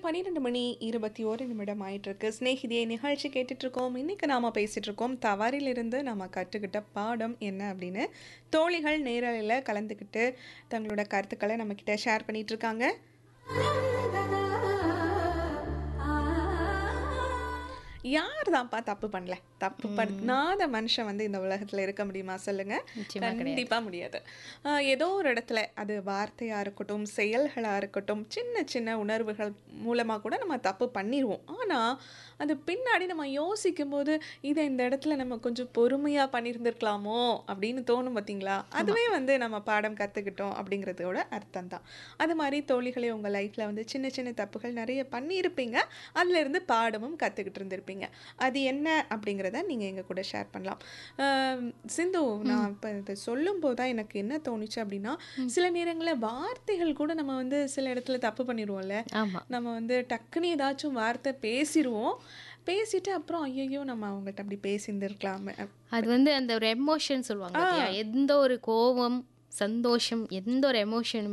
பன்னிரெண்டு மணி இருபத்தி ஒரு நிமிடம் ஆயிட்டு இருக்கு ஸ்நேகிதியை நிகழ்ச்சி கேட்டுட்டு இருக்கோம் இன்னைக்கு நாம பேசிட்டு இருக்கோம் தவறிலிருந்து நம்ம கற்றுக்கிட்ட பாடம் என்ன அப்படின்னு தோழிகள் நேரலையில் கலந்துக்கிட்டு தங்களோட கருத்துக்களை நம்ம கிட்ட ஷேர் பண்ணிட்டு இருக்காங்க யார் தான்ப்பா தப்பு பண்ணல தப்பு பண்ணாத மனுஷன் வந்து இந்த உலகத்துல இருக்க முடியுமா சொல்லுங்க நிச்சயமா கண்டிப்பா முடியாது ஆஹ் ஏதோ ஒரு இடத்துல அது வார்த்தையா இருக்கட்டும் செயல்களா இருக்கட்டும் சின்ன சின்ன உணர்வுகள் மூலமா கூட நம்ம தப்பு பண்ணிடுவோம் ஆனா அது பின்னாடி நம்ம யோசிக்கும் போது இதை இந்த இடத்துல நம்ம கொஞ்சம் பொறுமையா பண்ணியிருந்திருக்கலாமோ அப்படின்னு தோணும் பார்த்தீங்களா அதுவே வந்து நம்ம பாடம் கத்துக்கிட்டோம் அப்படிங்கிறதோட அர்த்தம் தான் அது மாதிரி தோழிகளே உங்க லைஃப்ல வந்து சின்ன சின்ன தப்புகள் நிறைய பண்ணியிருப்பீங்க அதுல இருந்து பாடமும் கத்துக்கிட்டு இருந்திருப்பீங்க அது என்ன அப்படிங்கிறத நீங்க எங்க கூட ஷேர் பண்ணலாம் ஆஹ் சிந்து நான் இப்போ இதை சொல்லும் போது தான் எனக்கு என்ன தோணுச்சு அப்படின்னா சில நேரங்களில் வார்த்தைகள் கூட நம்ம வந்து சில இடத்துல தப்பு பண்ணிடுவோம்ல ஆமா நம்ம வந்து டக்குன்னு ஏதாச்சும் வார்த்தை பேசிடுவோம் பேசிட்டு அப்புறம் ஐயோ நம்ம அவங்கள்ட்ட அப்படி பேசியிருந்துருக்கலாமே அது வந்து அந்த ஒரு எமோஷன் சொல்லுவாங்க பாத்தியா? எந்த ஒரு கோபம் சந்தோஷம் எந்த ஒரு எமோஷனுமே